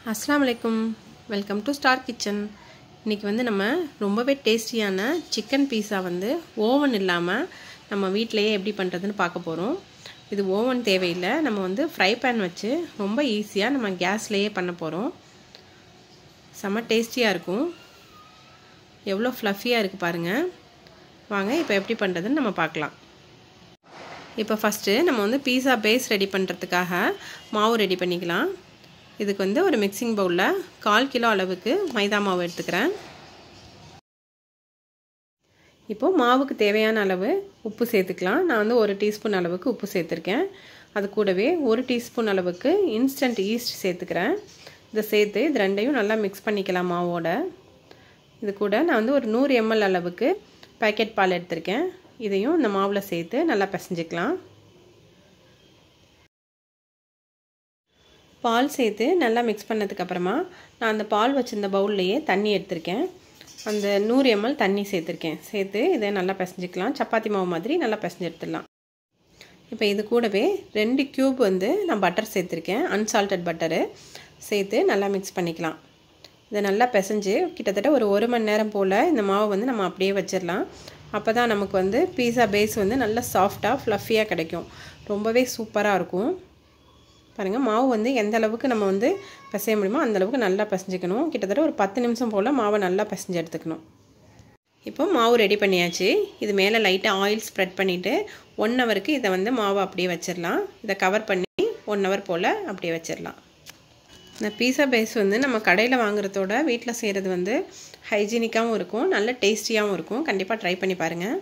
அஸ்லாம் வலைக்கும் welcome to star kitchen இன்றைக்கி வந்து நம்ம ரொம்பவே டேஸ்டியான சிக்கன் பீஸா வந்து ஓவன் இல்லாமல் நம்ம வீட்டிலையே எப்படி பண்ணுறதுன்னு பார்க்க போகிறோம் இது ஓவன் தேவையில்லை நம்ம வந்து ஃப்ரை பேன் வச்சு ரொம்ப ஈஸியாக நம்ம கேஸ்லேயே பண்ண போகிறோம் செம்ம டேஸ்டியாக இருக்கும் எவ்வளோ ஃப்ளஃபியாக இருக்குது பாருங்கள் வாங்க இப்போ எப்படி பண்ணுறதுன்னு நம்ம பார்க்கலாம் இப்போ ஃபஸ்ட்டு நம்ம வந்து பீஸா பேஸ் ரெடி பண்ணுறதுக்காக மாவு ரெடி பண்ணிக்கலாம் இதுக்கு வந்து ஒரு மிக்சிங் பவுலில் கால் கிலோ அளவுக்கு மைதா மாவு எடுத்துக்கிறேன் இப்போது மாவுக்கு தேவையான அளவு உப்பு சேர்த்துக்கலாம் நான் வந்து ஒரு டீஸ்பூன் அளவுக்கு உப்பு சேர்த்துருக்கேன் அது கூடவே ஒரு டீஸ்பூன் அளவுக்கு இன்ஸ்டன்ட் ஈஸ்ட் சேர்த்துக்கிறேன் இதை சேர்த்து இது ரெண்டையும் நல்லா மிக்ஸ் பண்ணிக்கலாம் மாவோட இது கூட நான் வந்து ஒரு நூறு எம்எல் அளவுக்கு பேக்கெட் பால் எடுத்திருக்கேன் இதையும் இந்த மாவில் சேர்த்து நல்லா பிசைஞ்சிக்கலாம் பால் சேர்த்து நல்லா மிக்ஸ் பண்ணதுக்கப்புறமா நான் அந்த பால் வச்சுருந்த பவுல்லையே தண்ணி எடுத்திருக்கேன் அந்த நூறு எம்எல் தண்ணி சேர்த்துருக்கேன் சேர்த்து இதை நல்லா பிசைஞ்சிக்கலாம் சப்பாத்தி மாவு மாதிரி நல்லா பிசைஞ்சு எடுத்துடலாம் இப்போ இது கூடவே ரெண்டு க்யூப் வந்து நான் பட்டர் சேர்த்துருக்கேன் அன்சால்டட் பட்டரு சேர்த்து நல்லா மிக்ஸ் பண்ணிக்கலாம் இதை நல்லா பிசைஞ்சு கிட்டத்தட்ட ஒரு ஒரு மணி நேரம் போல் இந்த மாவை வந்து நம்ம அப்படியே வச்சிடலாம் அப்போ தான் நமக்கு வந்து பீஸா பேஸ் வந்து நல்லா சாஃப்டாக ஃப்ளஃபியாக கிடைக்கும் ரொம்பவே சூப்பராக இருக்கும் பாருங்கள் மாவு வந்து எந்த அளவுக்கு நம்ம வந்து பிசைய முடியுமோ அந்தளவுக்கு நல்லா பிசைஞ்சிக்கணும் கிட்டத்தட்ட ஒரு பத்து நிமிஷம் போல் மாவை நல்லா பிசைஞ்சு எடுத்துக்கணும் இப்போ மாவு ரெடி பண்ணியாச்சு இது மேலே லைட்டாக ஆயில் ஸ்ப்ரெட் பண்ணிவிட்டு ஒன் ஹவருக்கு இதை வந்து மாவை அப்படியே வச்சிடலாம் இதை கவர் பண்ணி ஒன் ஹவர் போல் அப்படியே வச்சிடலாம் இந்த பீஸா பேஸ் வந்து நம்ம கடையில் வாங்குறதோட வீட்டில் செய்கிறது வந்து ஹைஜீனிக்காகவும் இருக்கும் நல்ல டேஸ்டியாகவும் இருக்கும் கண்டிப்பாக ட்ரை பண்ணி பாருங்கள்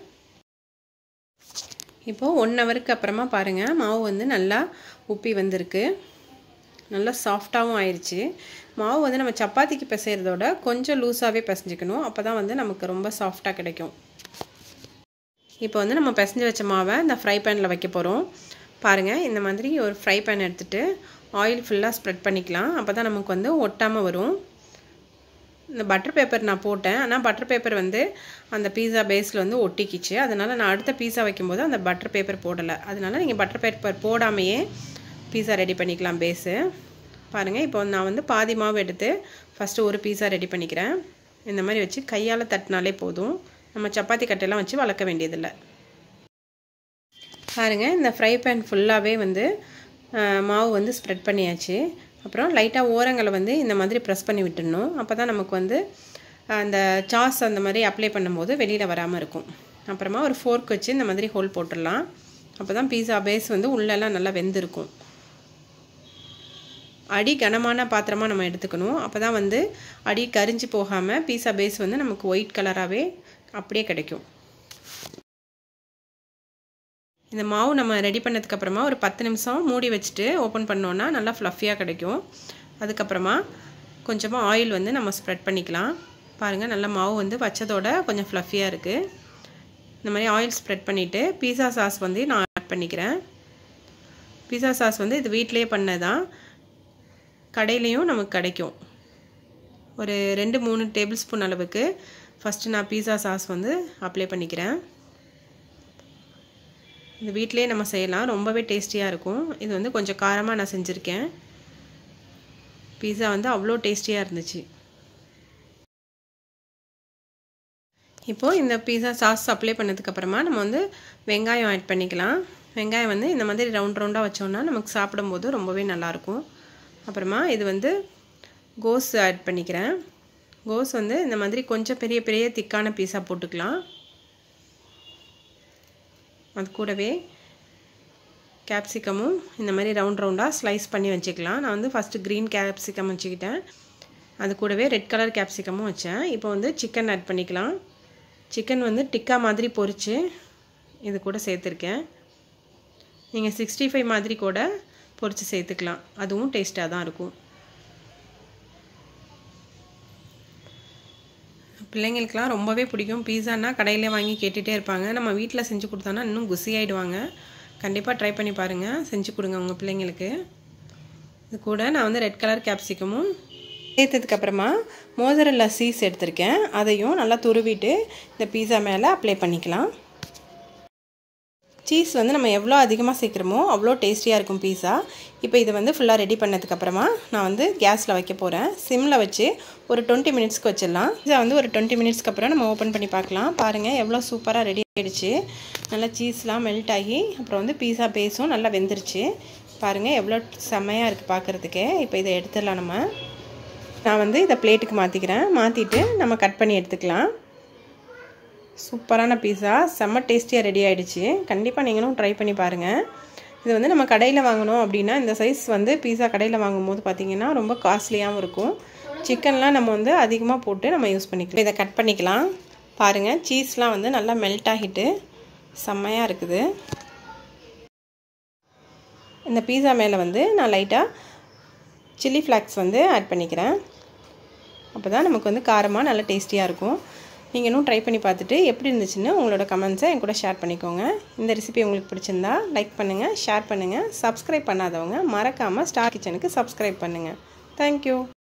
இப்போது ஒன் ஹவருக்கு அப்புறமா பாருங்கள் மாவு வந்து நல்லா உப்பி வந்திருக்கு நல்லா சாஃப்டாகவும் ஆயிடுச்சு மாவு வந்து நம்ம சப்பாத்திக்கு பிசைகிறதோட கொஞ்சம் லூஸாகவே பிசைஞ்சிக்கணும் அப்போ தான் வந்து நமக்கு ரொம்ப சாஃப்டாக கிடைக்கும் இப்போ வந்து நம்ம பிசைஞ்சு வச்ச மாவை இந்த ஃப்ரை பேனில் வைக்க போகிறோம் பாருங்கள் இந்த மாதிரி ஒரு ஃப்ரை பேன் எடுத்துகிட்டு ஆயில் ஃபுல்லாக ஸ்ப்ரெட் பண்ணிக்கலாம் அப்போ தான் நமக்கு வந்து ஒட்டாமல் வரும் இந்த பட்டர் பேப்பர் நான் போட்டேன் ஆனால் பட்டர் பேப்பர் வந்து அந்த பீஸா பேஸில் வந்து ஒட்டிக்கிச்சு அதனால் நான் அடுத்த பீஸா வைக்கும்போது அந்த பட்டர் பேப்பர் போடலை அதனால் நீங்கள் பட்டர் பேப்பர் போடாமையே பீஸா ரெடி பண்ணிக்கலாம் பேஸு பாருங்கள் இப்போ நான் வந்து பாதி மாவு எடுத்து ஃபஸ்ட்டு ஒரு பீஸா ரெடி பண்ணிக்கிறேன் இந்த மாதிரி வச்சு கையால் தட்டினாலே போதும் நம்ம சப்பாத்தி கட்டையெல்லாம் வச்சு வளர்க்க வேண்டியதில்லை பாருங்கள் இந்த ஃப்ரை பேன் ஃபுல்லாகவே வந்து மாவு வந்து ஸ்ப்ரெட் பண்ணியாச்சு அப்புறம் லைட்டாக ஓரங்களை வந்து இந்த மாதிரி ப்ரெஸ் பண்ணி விட்டுடணும் அப்போ தான் நமக்கு வந்து அந்த சாஸ் அந்த மாதிரி அப்ளை பண்ணும்போது வெளியில் வராமல் இருக்கும் அப்புறமா ஒரு ஃபோர்க் வச்சு இந்த மாதிரி ஹோல் போட்டுடலாம் அப்போ தான் பீஸா பேஸ் வந்து உள்ளெல்லாம் நல்லா வெந்திருக்கும் அடி கனமான பாத்திரமாக நம்ம எடுத்துக்கணும் அப்போ தான் வந்து அடி கரிஞ்சு போகாமல் பீஸா பேஸ் வந்து நமக்கு ஒயிட் கலராகவே அப்படியே கிடைக்கும் இந்த மாவு நம்ம ரெடி பண்ணதுக்கப்புறமா ஒரு பத்து நிமிஷம் மூடி வச்சுட்டு ஓப்பன் பண்ணோன்னா நல்லா ஃப்ளஃபியாக கிடைக்கும் அதுக்கப்புறமா கொஞ்சமாக ஆயில் வந்து நம்ம ஸ்ப்ரெட் பண்ணிக்கலாம் பாருங்கள் நல்லா மாவு வந்து வச்சதோட கொஞ்சம் ஃப்ளஃபியாக இருக்குது இந்த மாதிரி ஆயில் ஸ்ப்ரெட் பண்ணிவிட்டு பீஸா சாஸ் வந்து நான் ஆட் பண்ணிக்கிறேன் பீஸா சாஸ் வந்து இது வீட்டிலே பண்ணதான் கடையிலையும் நமக்கு கிடைக்கும் ஒரு ரெண்டு மூணு டேபிள் ஸ்பூன் அளவுக்கு ஃபஸ்ட்டு நான் பீஸா சாஸ் வந்து அப்ளை பண்ணிக்கிறேன் இது வீட்டிலே நம்ம செய்யலாம் ரொம்பவே டேஸ்டியாக இருக்கும் இது வந்து கொஞ்சம் காரமாக நான் செஞ்சுருக்கேன் பீஸா வந்து அவ்வளோ டேஸ்டியாக இருந்துச்சு இப்போது இந்த பீஸா சாஸ் அப்ளை பண்ணதுக்கப்புறமா நம்ம வந்து வெங்காயம் ஆட் பண்ணிக்கலாம் வெங்காயம் வந்து இந்த மாதிரி ரவுண்ட் ரவுண்டாக வச்சோன்னா நமக்கு சாப்பிடும்போது ரொம்பவே நல்லாயிருக்கும் அப்புறமா இது வந்து கோஸ் ஆட் பண்ணிக்கிறேன் கோஸ் வந்து இந்த மாதிரி கொஞ்சம் பெரிய பெரிய திக்கான பீஸாக போட்டுக்கலாம் அது கூடவே கேப்சிகமும் இந்த மாதிரி ரவுண்ட் ரவுண்டாக ஸ்லைஸ் பண்ணி வச்சுக்கலாம் நான் வந்து ஃபஸ்ட்டு க்ரீன் கேப்சிகம் வச்சுக்கிட்டேன் அது கூடவே ரெட் கலர் கேப்சிகமும் வச்சேன் இப்போ வந்து சிக்கன் ஆட் பண்ணிக்கலாம் சிக்கன் வந்து டிக்கா மாதிரி பொரித்து இது கூட சேர்த்துருக்கேன் நீங்கள் சிக்ஸ்டி ஃபைவ் மாதிரி கூட பொரித்து சேர்த்துக்கலாம் அதுவும் டேஸ்ட்டாக தான் இருக்கும் பிள்ளைங்களுக்கெலாம் ரொம்பவே பிடிக்கும் பீஸானா கடையிலே வாங்கி கேட்டுகிட்டே இருப்பாங்க நம்ம வீட்டில் செஞ்சு கொடுத்தோன்னா இன்னும் குசி ஆகிடுவாங்க கண்டிப்பாக ட்ரை பண்ணி பாருங்கள் செஞ்சு கொடுங்க உங்கள் பிள்ளைங்களுக்கு இது கூட நான் வந்து ரெட் கலர் கேப்சிகமும் சேர்த்ததுக்கப்புறமா மோசரல்லா சீஸ் எடுத்திருக்கேன் அதையும் நல்லா துருவிட்டு இந்த பீஸா மேலே அப்ளை பண்ணிக்கலாம் சீஸ் வந்து நம்ம எவ்வளோ அதிகமாக சேர்க்குறோமோ அவ்வளோ டேஸ்டியாக இருக்கும் பீஸா இப்போ இதை வந்து ஃபுல்லாக ரெடி பண்ணதுக்கப்புறமா நான் வந்து கேஸில் வைக்க போகிறேன் சிம்மில் வச்சு ஒரு டுவெண்ட்டி மினிட்ஸ்க்கு வச்சிடலாம் இதை வந்து ஒரு டுவெண்ட்டி மினிட்ஸ்க்கு அப்புறம் நம்ம ஓப்பன் பண்ணி பார்க்கலாம் பாருங்கள் எவ்வளோ சூப்பராக ரெடி ஆகிடுச்சு நல்லா சீஸ்லாம் மெல்ட் ஆகி அப்புறம் வந்து பீஸா பேஸும் நல்லா வெந்துருச்சு பாருங்கள் எவ்வளோ செம்மையாக இருக்குது பார்க்குறதுக்கே இப்போ இதை எடுத்துடலாம் நம்ம நான் வந்து இதை பிளேட்டுக்கு மாற்றிக்கிறேன் மாற்றிட்டு நம்ம கட் பண்ணி எடுத்துக்கலாம் சூப்பரான பீஸா செம்ம டேஸ்டியாக ரெடி ஆகிடுச்சு கண்டிப்பாக நீங்களும் ட்ரை பண்ணி பாருங்கள் இது வந்து நம்ம கடையில் வாங்கணும் அப்படின்னா இந்த சைஸ் வந்து பீஸா கடையில் வாங்கும்போது பார்த்திங்கன்னா ரொம்ப காஸ்ட்லியாகவும் இருக்கும் சிக்கன்லாம் நம்ம வந்து அதிகமாக போட்டு நம்ம யூஸ் பண்ணிக்கலாம் இதை கட் பண்ணிக்கலாம் பாருங்கள் சீஸ்லாம் வந்து நல்லா மெல்ட் ஆகிட்டு செம்மையாக இருக்குது இந்த பீஸா மேலே வந்து நான் லைட்டாக சில்லி ஃப்ளாக்ஸ் வந்து ஆட் பண்ணிக்கிறேன் அப்போ தான் நமக்கு வந்து காரமாக நல்லா டேஸ்டியாக இருக்கும் நீங்களும் ட்ரை பண்ணி பார்த்துட்டு எப்படி இருந்துச்சுன்னு உங்களோட கமெண்ட்ஸை என் கூட ஷேர் பண்ணிக்கோங்க இந்த ரெசிபி உங்களுக்கு பிடிச்சிருந்தா லைக் பண்ணுங்கள் ஷேர் பண்ணுங்கள் சப்ஸ்கிரைப் பண்ணாதவங்க மறக்காமல் ஸ்டார் கிச்சனுக்கு சப்ஸ்கிரைப் பண்ணுங்கள் தேங்க்யூ